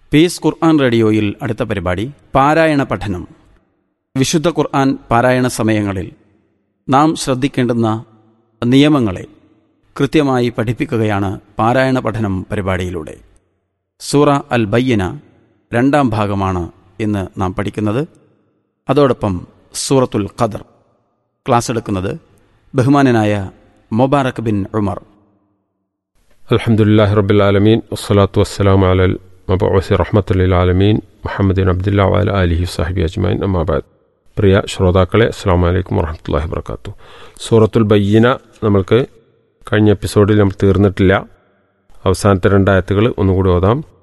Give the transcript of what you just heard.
piece ഖുർആൻ റേഡിയോയിൽ അടുത്ത പരിപാടി പാരായണ പഠനം വിശുദ്ധ ഖുർആൻ പാരായണ സമയങ്ങളിൽ നാം ശ്രദ്ധിക്കേണ്ടുന്ന നിയമങ്ങളെ കൃത്യമായി പഠിപ്പിക്കുകയാണ് പാരായണ പഠനം പരിപാടിയിലൂടെ സൂറ അൽ ബയ്യന രണ്ടാം ഭാഗമാണ് ഇന്ന് നാം പഠിക്കുന്നത് അതോടൊപ്പം സൂറത്തുൽ ഖദർ ക്ലാസ് എടുക്കുന്നത് ബഹുമാനനായ മൊബാറക് ബിൻ ഉമർ അലഹമുല്ലാഹി റബുലാലമീൻ വസ്സലാത്തു വസ്സലാം അലൽ മബോസി റഹ്മത്തുല്ലാലമീൻ മുഹമ്മദിൻ അബ്ദുല്ല വാല അലിഹി സാഹിബി അജ്മൈൻ അമ്മാബാദ് പ്രിയ ശ്രോതാക്കളെ അസ്സാം വലൈക്കും വറഹമത്തല്ലാഹി വർക്കാത്തു സൂറത്തുൽ ബയ്യന നമ്മൾക്ക് കഴിഞ്ഞ എപ്പിസോഡിൽ നമ്മൾ തീർന്നിട്ടില്ല അവസാനത്തെ രണ്ടായത്തുകൾ ഒന്നുകൂടി ഓതാം